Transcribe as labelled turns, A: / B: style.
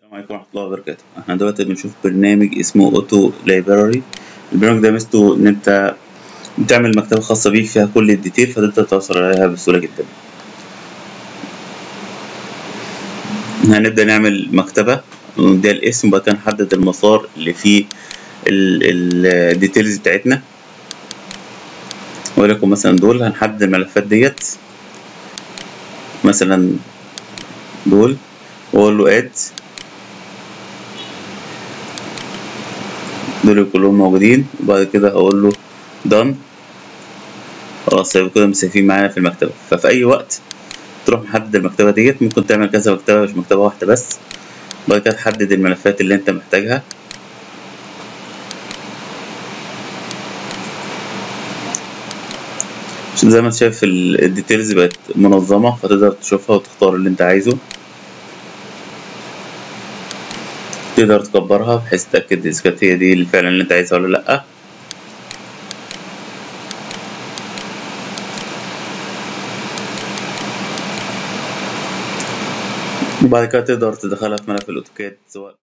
A: السلام عليكم ورحمة الله وبركاته احنا دلوقتي بنشوف برنامج اسمه اوتو لايبراري البرنامج ده ميزته ان انت بتعمل مكتبة خاصة بيك فيها كل الديتيل فتقدر توصل عليها بسهولة جدا هنبدأ نعمل مكتبة ونديها الاسم وبعد كده نحدد المسار اللي فيه الديتيلز بتاعتنا ولكم مثلا دول هنحدد الملفات ديت مثلا دول واقول له اد دول كلهم موجودين وبعد كده هقول له done خلاص يبقى كده مسافين معانا في المكتبة ففي أي وقت تروح محدد المكتبة ديت ممكن تعمل كذا مكتبة مش مكتبة واحدة بس بعد كده تحدد الملفات اللي أنت محتاجها عشان زي ما انت شايف الديتيلز بقت منظمة فتقدر تشوفها وتختار اللي انت عايزه تقدر تكبرها بحيث تتأكد إذا كانت هي دي فعلا اللي انت عايزها ولا لأ وبعد كده تقدر تدخلها في ملف الأوتوكاد سواء